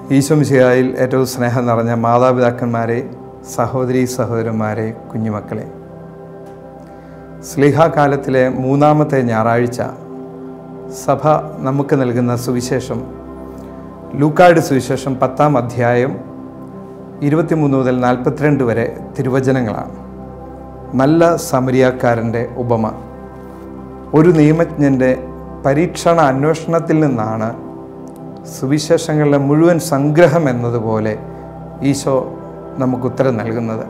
ഈശോമിശിഹായിൽ ഏറ്റവും സ്നേഹം നിറഞ്ഞ മാതാപിതാക്കന്മാരെ സഹോദരി സഹോദരന്മാരെ കുഞ്ഞുമക്കളെ സ്ലിഹാകാലത്തിലെ മൂന്നാമത്തെ ഞായറാഴ്ച സഭ നമുക്ക് നൽകുന്ന സുവിശേഷം ലൂക്കായുടെ സുവിശേഷം പത്താം അധ്യായം ഇരുപത്തിമൂന്ന് മുതൽ നാൽപ്പത്തിരണ്ട് വരെ തിരുവചനങ്ങളാണ് നല്ല സമരിയാക്കാരൻ്റെ ഉപമ ഒരു നിയമജ്ഞൻ്റെ പരീക്ഷണ അന്വേഷണത്തിൽ നിന്നാണ് സുവിശേഷങ്ങളുടെ മുഴുവൻ സംഗ്രഹം എന്നതുപോലെ ഈശോ നമുക്ക് ഉത്തരം നൽകുന്നത്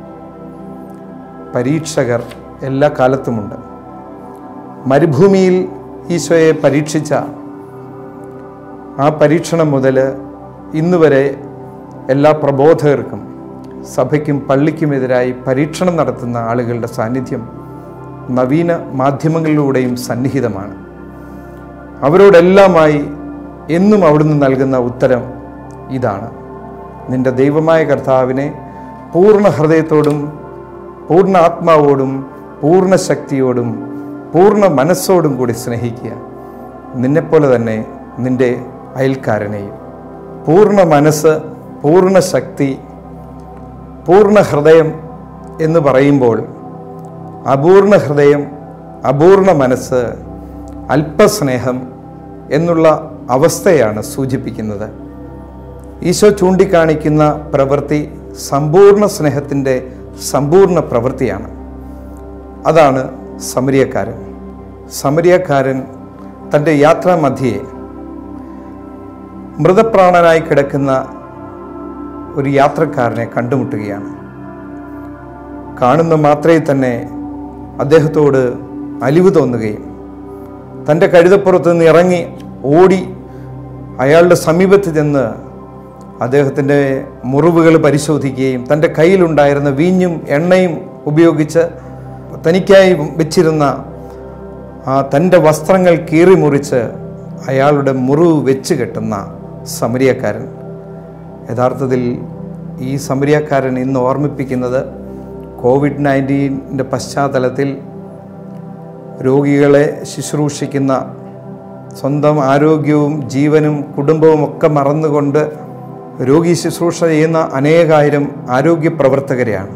പരീക്ഷകർ എല്ലാ കാലത്തുമുണ്ട് മരുഭൂമിയിൽ ഈശോയെ പരീക്ഷിച്ച ആ പരീക്ഷണം മുതൽ ഇന്ന് വരെ എല്ലാ പ്രബോധകർക്കും സഭയ്ക്കും പള്ളിക്കുമെതിരായി പരീക്ഷണം നടത്തുന്ന ആളുകളുടെ സാന്നിധ്യം നവീന മാധ്യമങ്ങളിലൂടെയും സന്നിഹിതമാണ് അവരോടെല്ലാമായി എന്നും അവിടുന്ന് നൽകുന്ന ഉത്തരം ഇതാണ് നിന്റെ ദൈവമായ കർത്താവിനെ പൂർണ്ണ ഹൃദയത്തോടും പൂർണ്ണ ആത്മാവോടും പൂർണ്ണ ശക്തിയോടും പൂർണ്ണ മനസ്സോടും കൂടി സ്നേഹിക്കുക നിന്നെപ്പോലെ തന്നെ നിന്റെ അയൽക്കാരനെയും പൂർണ്ണ മനസ്സ് പൂർണ്ണ ശക്തി പൂർണ്ണ ഹൃദയം എന്ന് പറയുമ്പോൾ അപൂർണ ഹൃദയം അപൂർണ മനസ്സ് അല്പസ്നേഹം എന്നുള്ള അവസ്ഥയാണ് സൂചിപ്പിക്കുന്നത് ഈശോ ചൂണ്ടിക്കാണിക്കുന്ന പ്രവൃത്തി സമ്പൂർണ്ണ സ്നേഹത്തിൻ്റെ സമ്പൂർണ്ണ പ്രവൃത്തിയാണ് അതാണ് സമരിയക്കാരൻ സമരിയക്കാരൻ തൻ്റെ യാത്രാമധ്യേ മൃതപ്രാണനായി കിടക്കുന്ന ഒരു യാത്രക്കാരനെ കണ്ടുമുട്ടുകയാണ് കാണുന്ന മാത്രമേ തന്നെ അദ്ദേഹത്തോട് അലിവ് തോന്നുകയും തൻ്റെ കഴുതപ്പുറത്ത് നിന്ന് ഇറങ്ങി ഓടി അയാളുടെ സമീപത്ത് ചെന്ന് അദ്ദേഹത്തിൻ്റെ മുറിവുകൾ പരിശോധിക്കുകയും തൻ്റെ കയ്യിലുണ്ടായിരുന്ന വീഞ്ഞും എണ്ണയും ഉപയോഗിച്ച് തനിക്കായി വെച്ചിരുന്ന ആ തൻ്റെ വസ്ത്രങ്ങൾ കീറി മുറിച്ച് അയാളുടെ മുറിവ് വെച്ച് കെട്ടുന്ന സമരിയക്കാരൻ യഥാർത്ഥത്തിൽ ഈ സമരിയക്കാരൻ ഇന്ന് ഓർമ്മിപ്പിക്കുന്നത് കോവിഡ് നയൻറ്റീൻ്റെ പശ്ചാത്തലത്തിൽ രോഗികളെ ശുശ്രൂഷിക്കുന്ന സ്വന്തം ആരോഗ്യവും ജീവനും കുടുംബവും ഒക്കെ മറന്നുകൊണ്ട് രോഗി ശുശ്രൂഷ ചെയ്യുന്ന അനേകായിരം ആരോഗ്യ പ്രവർത്തകരെയാണ്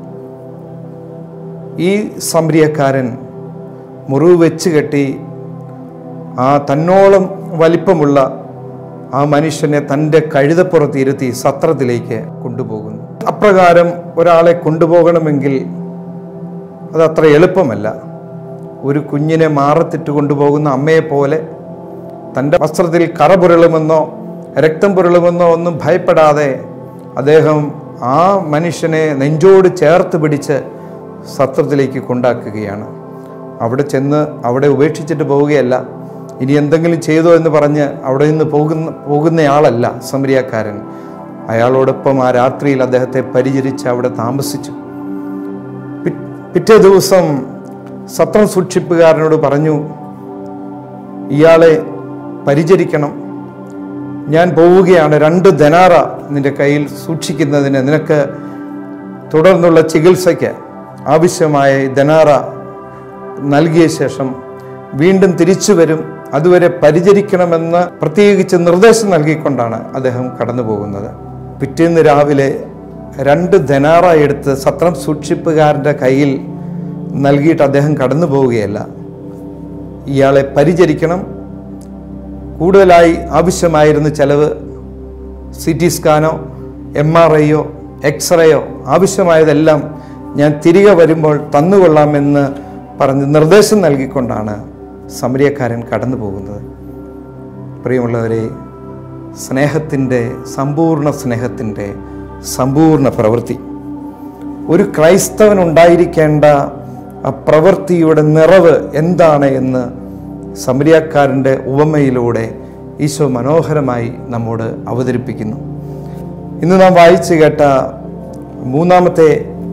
ഈ സംരിയക്കാരൻ മുറിവ് വെച്ച് കെട്ടി ആ തന്നോളം വലിപ്പമുള്ള ആ മനുഷ്യനെ തൻ്റെ കഴുതപ്പുറത്ത് ഇരുത്തി സത്രത്തിലേക്ക് കൊണ്ടുപോകുന്നു അപ്രകാരം ഒരാളെ കൊണ്ടുപോകണമെങ്കിൽ അത് അത്ര എളുപ്പമല്ല ഒരു കുഞ്ഞിനെ മാറത്തിട്ട് കൊണ്ടുപോകുന്ന അമ്മയെ പോലെ തൻ്റെ വസ്ത്രത്തിൽ കറ പുരളുമെന്നോ രക്തം പുരളുമെന്നോ ഒന്നും ഭയപ്പെടാതെ അദ്ദേഹം ആ മനുഷ്യനെ നെഞ്ചോട് ചേർത്ത് പിടിച്ച് സത്രത്തിലേക്ക് കൊണ്ടാക്കുകയാണ് അവിടെ ചെന്ന് അവിടെ ഉപേക്ഷിച്ചിട്ട് പോവുകയല്ല ഇനി എന്തെങ്കിലും ചെയ്തോ എന്ന് പറഞ്ഞ് അവിടെ നിന്ന് പോകുന്ന പോകുന്നയാളല്ല സമരിയാക്കാരൻ അയാളോടൊപ്പം ആ രാത്രിയിൽ അദ്ദേഹത്തെ പരിചരിച്ച് അവിടെ താമസിച്ചു പി- പിറ്റേ ദിവസം സത്രം സൂക്ഷിപ്പുകാരനോട് പറഞ്ഞു ഇയാളെ പരിചരിക്കണം ഞാൻ പോവുകയാണ് രണ്ട് ധനാറ നിന്റെ കയ്യിൽ സൂക്ഷിക്കുന്നതിന് നിനക്ക് തുടർന്നുള്ള ചികിത്സയ്ക്ക് ആവശ്യമായ ഈ ധനാറ നൽകിയ ശേഷം വീണ്ടും തിരിച്ചു വരും അതുവരെ പരിചരിക്കണമെന്ന് പ്രത്യേകിച്ച് നിർദ്ദേശം നൽകിക്കൊണ്ടാണ് അദ്ദേഹം കടന്നു പോകുന്നത് പിറ്റേന്ന് രാവിലെ രണ്ട് ധനാറ എടുത്ത് സത്രം സൂക്ഷിപ്പുകാരൻ്റെ കയ്യിൽ നൽകിയിട്ട് അദ്ദേഹം കടന്നു പോവുകയല്ല ഇയാളെ പരിചരിക്കണം കൂടുതലായി ആവശ്യമായിരുന്ന ചെലവ് സി ടി സ്കാനോ എം ആർ ഐയോ എക്സ്റേയോ ആവശ്യമായതെല്ലാം ഞാൻ തിരികെ വരുമ്പോൾ തന്നുകൊള്ളാമെന്ന് പറഞ്ഞ് നിർദ്ദേശം നൽകിക്കൊണ്ടാണ് സമരിയക്കാരൻ കടന്നു പോകുന്നത് പ്രിയമുള്ളവരെ സ്നേഹത്തിൻ്റെ സമ്പൂർണ്ണ സ്നേഹത്തിൻ്റെ സമ്പൂർണ്ണ പ്രവൃത്തി ഒരു ക്രൈസ്തവൻ ഉണ്ടായിരിക്കേണ്ട ആ പ്രവൃത്തിയുടെ നിറവ് എന്താണ് എന്ന് സമരിയാക്കാരൻ്റെ ഉപമയിലൂടെ ഈശോ മനോഹരമായി നമ്മോട് അവതരിപ്പിക്കുന്നു ഇന്ന് നാം വായിച്ചു കേട്ട മൂന്നാമത്തെ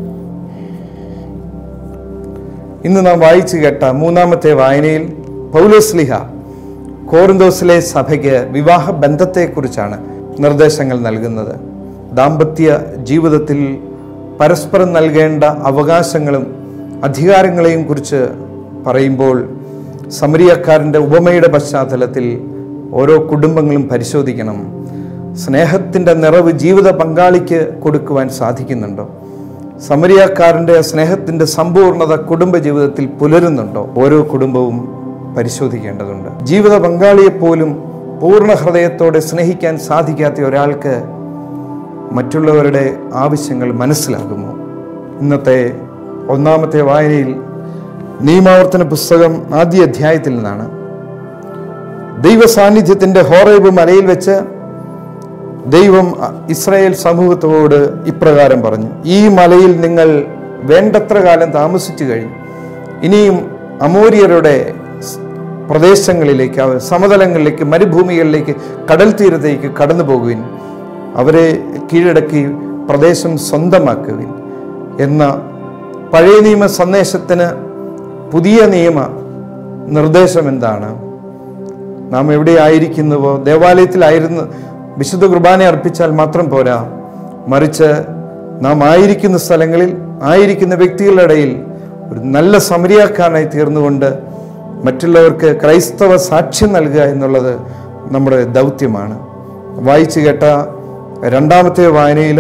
ഇന്ന് നാം വായിച്ചു കേട്ട മൂന്നാമത്തെ വായനയിൽ പൗലോസ്ലിഹ കോറിന്തോസിലെ സഭയ്ക്ക് വിവാഹ ബന്ധത്തെക്കുറിച്ചാണ് നിർദ്ദേശങ്ങൾ നൽകുന്നത് ദാമ്പത്യ ജീവിതത്തിൽ പരസ്പരം നൽകേണ്ട അവകാശങ്ങളും അധികാരങ്ങളെയും കുറിച്ച് പറയുമ്പോൾ സമരിയക്കാരൻ്റെ ഉപമയുടെ പശ്ചാത്തലത്തിൽ ഓരോ കുടുംബങ്ങളും പരിശോധിക്കണം സ്നേഹത്തിൻ്റെ നിറവ് ജീവിത പങ്കാളിക്ക് കൊടുക്കുവാൻ സാധിക്കുന്നുണ്ടോ സമരിയാക്കാരൻ്റെ സ്നേഹത്തിൻ്റെ സമ്പൂർണ്ണത കുടുംബ ജീവിതത്തിൽ പുലരുന്നുണ്ടോ ഓരോ കുടുംബവും പരിശോധിക്കേണ്ടതുണ്ട് ജീവിത പങ്കാളിയെപ്പോലും പൂർണ്ണ ഹൃദയത്തോടെ സ്നേഹിക്കാൻ സാധിക്കാത്ത ഒരാൾക്ക് മറ്റുള്ളവരുടെ ആവശ്യങ്ങൾ മനസ്സിലാകുമോ ഇന്നത്തെ ഒന്നാമത്തെ വായനയിൽ നിയമാവർത്തന പുസ്തകം ആദ്യ അധ്യായത്തിൽ നിന്നാണ് ദൈവ സാന്നിധ്യത്തിൻ്റെ ഹോറേബ് മലയിൽ വെച്ച് ദൈവം ഇസ്രായേൽ സമൂഹത്തോട് ഇപ്രകാരം പറഞ്ഞു ഈ മലയിൽ നിങ്ങൾ വേണ്ടത്ര കാലം താമസിച്ചു കഴിഞ്ഞു ഇനിയും അമോരിയരുടെ പ്രദേശങ്ങളിലേക്ക് അവ- സമതലങ്ങളിലേക്ക് മരുഭൂമികളിലേക്ക് കടൽ തീരത്തേക്ക് കടന്നു പോകുവിൻ അവരെ കീഴടക്കി പ്രദേശം സ്വന്തമാക്കുവിൻ എന്ന പഴയ നിയമ സന്ദേശത്തിന് പുതിയ നിയമ നിർദ്ദേശം എന്താണ് നാം എവിടെ ആയിരിക്കുന്നുവോ ദേവാലയത്തിലായിരുന്നു വിശുദ്ധ കുർബാന അർപ്പിച്ചാൽ മാത്രം പോരാ മറിച്ച് നാം ആയിരിക്കുന്ന സ്ഥലങ്ങളിൽ ആയിരിക്കുന്ന വ്യക്തികളുടെ ഇടയിൽ ഒരു നല്ല സമരിയാക്കാനായി തീർന്നുകൊണ്ട് മറ്റുള്ളവർക്ക് ക്രൈസ്തവ സാക്ഷ്യം നൽകുക എന്നുള്ളത് നമ്മുടെ ദൗത്യമാണ് വായിച്ചു കേട്ട രണ്ടാമത്തെ വായനയിൽ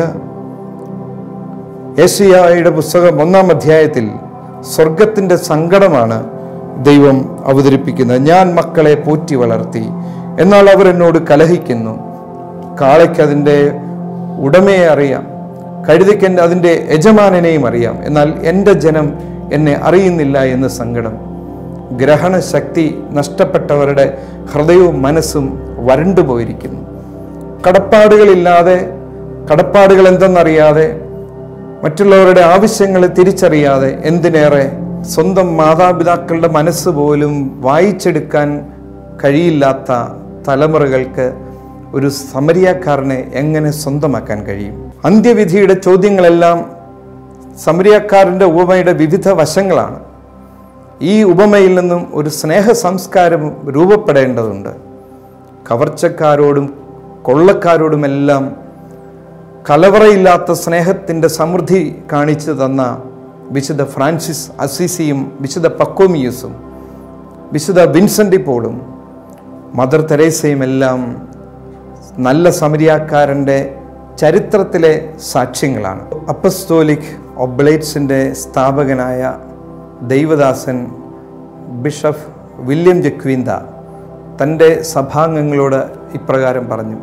ഏഷ്യായുടെ പുസ്തകം ഒന്നാം അധ്യായത്തിൽ സ്വർഗത്തിൻ്റെ സങ്കടമാണ് ദൈവം അവതരിപ്പിക്കുന്നത് ഞാൻ മക്കളെ പോറ്റി വളർത്തി എന്നാൽ അവർ എന്നോട് കലഹിക്കുന്നു കാളയ്ക്ക് അതിൻ്റെ ഉടമയെ അറിയാം കഴുതിക്ക് എൻ്റെ അതിൻ്റെ യജമാനനെയും അറിയാം എന്നാൽ എൻ്റെ ജനം എന്നെ അറിയുന്നില്ല എന്ന് സങ്കടം ഗ്രഹണശക്തി നഷ്ടപ്പെട്ടവരുടെ ഹൃദയവും മനസ്സും വരണ്ടുപോയിരിക്കുന്നു കടപ്പാടുകളില്ലാതെ കടപ്പാടുകൾ എന്തെന്നറിയാതെ മറ്റുള്ളവരുടെ ആവശ്യങ്ങൾ തിരിച്ചറിയാതെ എന്തിനേറെ സ്വന്തം മാതാപിതാക്കളുടെ മനസ്സ് പോലും വായിച്ചെടുക്കാൻ കഴിയില്ലാത്ത തലമുറകൾക്ക് ഒരു സമരിയാക്കാരനെ എങ്ങനെ സ്വന്തമാക്കാൻ കഴിയും അന്ത്യവിധിയുടെ ചോദ്യങ്ങളെല്ലാം സമരിയാക്കാരൻ്റെ ഉപമയുടെ വിവിധ വശങ്ങളാണ് ഈ ഉപമയിൽ നിന്നും ഒരു സ്നേഹ സംസ്കാരം രൂപപ്പെടേണ്ടതുണ്ട് കവർച്ചക്കാരോടും കൊള്ളക്കാരോടുമെല്ലാം കലവറയില്ലാത്ത സ്നേഹത്തിൻ്റെ സമൃദ്ധി കാണിച്ചു തന്ന വിശുദ്ധ ഫ്രാൻസിസ് അസിസിയും വിശുദ്ധ പക്കോമിയസും വിശുദ്ധ വിൻസെൻ്റ് പോളും മദർ തെരേസയും എല്ലാം നല്ല സമരിയാക്കാരൻ്റെ ചരിത്രത്തിലെ സാക്ഷ്യങ്ങളാണ് അപ്പസ്തോലിക് ഒബ്ലേറ്റ്സിൻ്റെ സ്ഥാപകനായ ദൈവദാസൻ ബിഷപ്പ് വില്യം ജക്വീന്ത തൻ്റെ സഭാംഗങ്ങളോട് ഇപ്രകാരം പറഞ്ഞു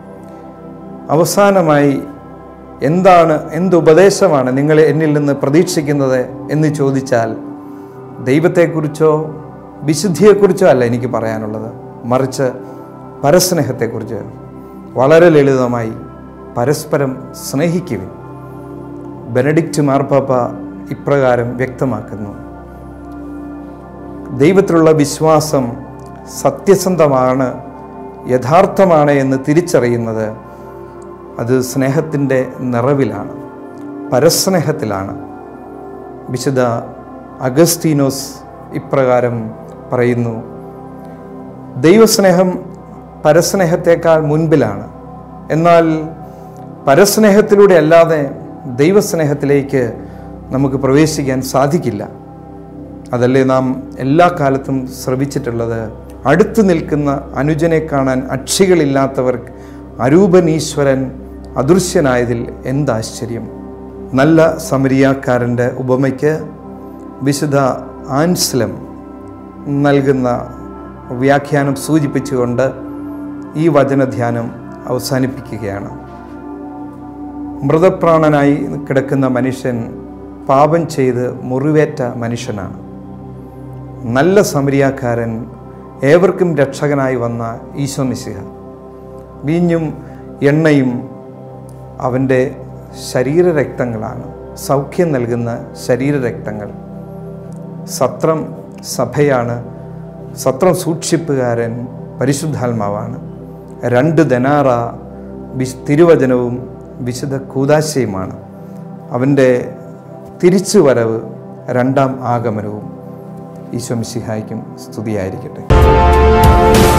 അവസാനമായി എന്താണ് എന്ത് ഉപദേശമാണ് നിങ്ങൾ എന്നിൽ നിന്ന് പ്രതീക്ഷിക്കുന്നത് എന്ന് ചോദിച്ചാൽ ദൈവത്തെക്കുറിച്ചോ വിശുദ്ധിയെക്കുറിച്ചോ അല്ല എനിക്ക് പറയാനുള്ളത് മറിച്ച് പരസ്നേഹത്തെക്കുറിച്ച് വളരെ ലളിതമായി പരസ്പരം സ്നേഹിക്കുവിൻ ബെനഡിക്റ്റ് മാർപ്പാപ്പ ഇപ്രകാരം വ്യക്തമാക്കുന്നു ദൈവത്തിലുള്ള വിശ്വാസം സത്യസന്ധമാണ് യഥാർത്ഥമാണ് എന്ന് തിരിച്ചറിയുന്നത് അത് സ്നേഹത്തിൻ്റെ നിറവിലാണ് പരസ്നേഹത്തിലാണ് വിശുദ്ധ അഗസ്തീനോസ് ഇപ്രകാരം പറയുന്നു ദൈവസ്നേഹം പരസ്നേഹത്തേക്കാൾ മുൻപിലാണ് എന്നാൽ പരസ്നേഹത്തിലൂടെ അല്ലാതെ ദൈവസ്നേഹത്തിലേക്ക് നമുക്ക് പ്രവേശിക്കാൻ സാധിക്കില്ല അതല്ലേ നാം എല്ലാ കാലത്തും ശ്രവിച്ചിട്ടുള്ളത് അടുത്തു നിൽക്കുന്ന അനുജനെ കാണാൻ അക്ഷികളില്ലാത്തവർക്ക് അരൂപനീശ്വരൻ അദൃശ്യനായതിൽ എന്താശ്ചര്യം നല്ല സമരിയാക്കാരൻ്റെ ഉപമയ്ക്ക് വിശുദ്ധ ആൻസ്ലം നൽകുന്ന വ്യാഖ്യാനം സൂചിപ്പിച്ചുകൊണ്ട് ഈ വചനധ്യാനം അവസാനിപ്പിക്കുകയാണ് മൃതപ്രാണനായി കിടക്കുന്ന മനുഷ്യൻ പാപം ചെയ്ത് മുറിവേറ്റ മനുഷ്യനാണ് നല്ല സമരിയാക്കാരൻ ഏവർക്കും രക്ഷകനായി വന്ന ഈശോ മിശിഹ വീഞ്ഞും എണ്ണയും അവൻ്റെ ശരീരരക്തങ്ങളാണ് സൗഖ്യം നൽകുന്ന ശരീരരക്തങ്ങൾ സത്രം സഭയാണ് സത്രം സൂക്ഷിപ്പുകാരൻ പരിശുദ്ധാത്മാവാണ് രണ്ട് ദനാറ വിശ് തിരുവചനവും വിശുദ്ധ കൂതാശയുമാണ് അവൻ്റെ തിരിച്ചുവരവ് രണ്ടാം ആഗമനവും ഈശോ മിശിഹായ്ക്കും സ്തുതിയായിരിക്കട്ടെ